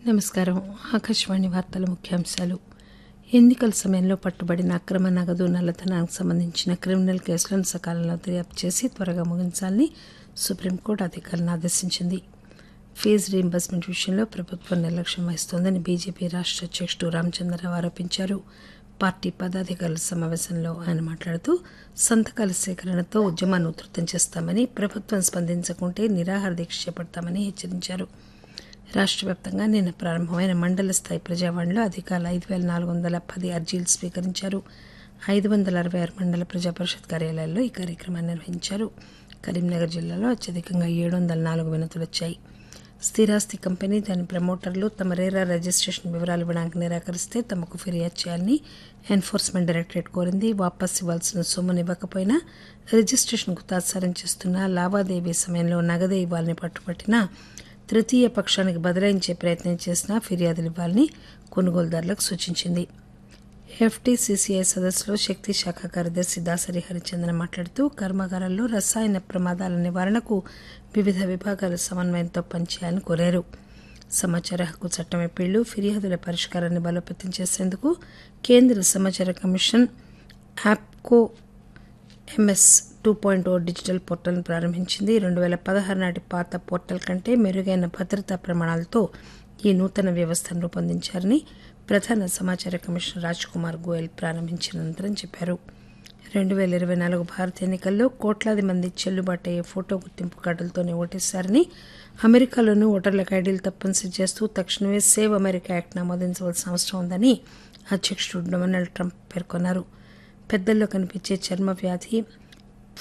నమస్కారం ఆకాశవాణి వార్తల ముఖ్యాంశాలు ఎన్నికల సమయంలో పట్టుబడిన అక్రమ నగదు నల్లధనానికి సంబంధించిన క్రిమినల్ కేసులను సకాలంలో దర్యాప్తు చేసి త్వరగా ముగించాలని సుప్రీంకోర్టు అధికారులను ఆదేశించింది ఫీజు రీయింబర్స్మెంట్ విషయంలో ప్రభుత్వం నిర్లక్ష్యం వహిస్తోందని బీజేపీ రాష్ట్ర అధ్యక్షుడు రామచంద్రరావు ఆరోపించారు పార్టీ పదాధికారుల సమావేశంలో ఆయన మాట్లాడుతూ సంతకాల సేకరణతో ఉద్యమాన్ని ఉధృతం చేస్తామని ప్రభుత్వం స్పందించకుంటే నిరాహార దీక్ష చేపడతామని హెచ్చరించారు రాష్ట్ర వ్యాప్తంగా నిన్న ప్రారంభమైన మండల స్థాయి ప్రజావాణిలో అధికారులు ఐదు వేల నాలుగు వందల పది అర్జీలు స్వీకరించారు ఐదు వందల అరవై ఆరు మండల ప్రజా పరిషత్ కార్యాలయాల్లో ఈ కార్యక్రమాన్ని నిర్వహించారు కరీంనగర్ జిల్లాలో అత్యధికంగా ఏడు వందల నాలుగు వినతులు వచ్చాయి స్థిరాస్తి కంపెనీ దాని ప్రమోటర్లు తమ రేరా రిజిస్ట్రేషన్ వివరాలు ఇవ్వడానికి నిరాకరిస్తే తమకు ఫిర్యాదు చేయాలని ఎన్ఫోర్స్మెంట్ డైరెక్టరేట్ కోరింది వాపస్ ఇవ్వాల్సిన సొమ్మును ఇవ్వకపోయినా రిజిస్ట్రేషన్కు తాత్సారం చేస్తున్న లావాదేవీ సమయంలో నగదే ఇవ్వాలని పట్టుపట్టినా తృతీయ పక్షానికి బదలాయించే ప్రయత్నం చేసినా ఫిర్యాదులు ఇవ్వాలని కొనుగోలుదారులకు సూచించింది ఎఫ్టీసీసీఐ సదస్సులో శక్తి శాఖ కార్యదర్శి దాసరి హరిచందన్ మాట్లాడుతూ కర్మాగారాల్లో రసాయన ప్రమాదాల నివారణకు వివిధ విభాగాల సమన్వయంతో పనిచేయాలని కోరారు సమాచార హక్కు చట్టం ఎప్పిళ్లు ఫిర్యాదుల పరిష్కారాన్ని బలోపేతం చేసేందుకు కేంద్ర సమాచార కమిషన్ యాప్కో M S two point O digital పోర్టల్ను ప్రారంభించింది రెండు వేల పదహారు నాటి పాత పోర్టల్ కంటే మెరుగైన భద్రతా ప్రమాణాలతో ఈ నూతన వ్యవస్థను రూపొందించారని ప్రధాన సమాచార కమిషనర్ రాజ్ కుమార్ గోయల్ ప్రారంభించిన అనంతరం చెప్పారు రెండు వేల ఇరవై నాలుగు భారత ఎన్నికల్లో కోట్లాది మంది చెల్లుబాటు అయ్యే ఫోటో గుర్తింపు కార్డులతోనే ఓటేశారని అమెరికాలోనూ ఓటర్లకు ఐడీలు తప్పనిసరి చేస్తూ తక్షణమే సేవ్ అమెరికా యాక్ట్ ఆమోదించవలసిన అవసరం ఉందని అధ్యక్షుడు డొనాల్డ్ ట్రంప్ పేర్కొన్నారు పెద్దల్లో కనిపించే చర్మ వ్యాధి